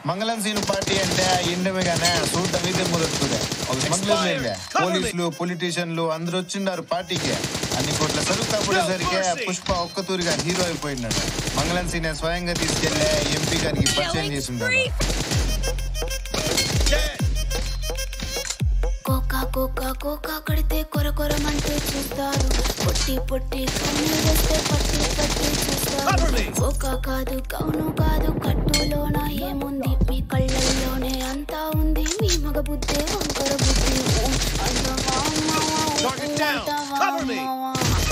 మంగళం scene party అంటే ఇండమిగానే సూట వీధి మొదలుతుంది ఒక స్మగ్లర్లు వెళ్ళే పోలీసులు పొలిటీషియన్లు అందరూ వచ్చిండారు పార్టీకి అన్ని కోట్ల సరుకు పడేసరికి పుష్ప ఒక్కతూరిగా హీరో అయిపోయినాడు మంగళం సీనే స్వయంగా తీసుకెళ్లే ఎంపీ గారికి పరిచయం చేసి ఉంటాడు కోకా కోకా కోకా కడితే కొర కొరమంటూ చూస్తారు పొట్టి పొట్టి కన్ను వేస్తే పట్టి పట్టి చూస్తారు కోకా కాదు కౌను కాదు కట్టులోన ఏముంది మీ కళ్ళల్లోనే అంతా ఉంది మీ మగ బుద్ధే వంకర బుద్ధి ఊ అంటావా మావా, ఊ Target down. అంటావా Cover me. మావా.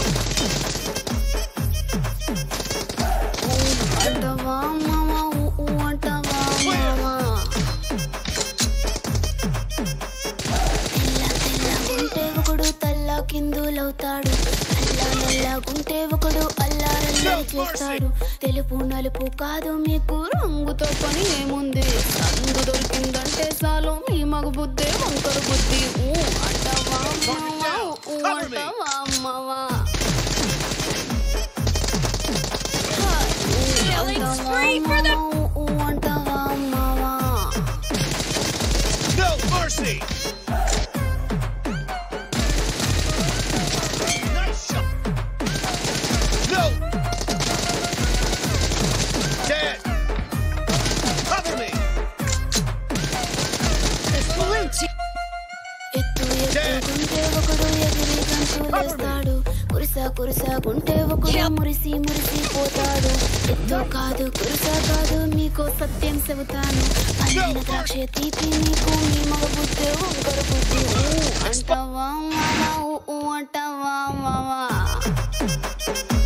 ఊ అంటావా మావా, ఊ ఊ అంటావా మావా. తెల్ల తెల్లగుంటే ఒకడు తల్ల కిందులవుతాడు అల్లా నల్లగుంటే ఒకడు అల్లారల్లరి చేస్తాడు తెలుపు నలుపు కాదు మీకు రంగుతో పని ఏముంది రంగు దొరికిందంటే చాలు మీ మగ బుద్ధి వంకర బుద్ధి ఊ అంటావా మావా, ఊ అంటావా అమ్మవా Yelling straight for the ఊ అంటావా అమ్మవా No mercy! Nice shot! No! Dead! Cover me! blue team. ఎత్తు ఎత్తుకుంటే ఒకడు ఎగిరి గంతులేస్తాడు కురిస కురిసకుంటే ఒకడు మురిసి మురిసి పోతాడు ఎత్తు కాదు కురిస కాదు మీకో సత్యం చెబుతాను అన్న ద్రాక్ష తీపి నీకు మీ మగ బుద్ధి వంకర బుద్ధి ఊ అంటావా మావా ఊ ఊ అంటావా మావా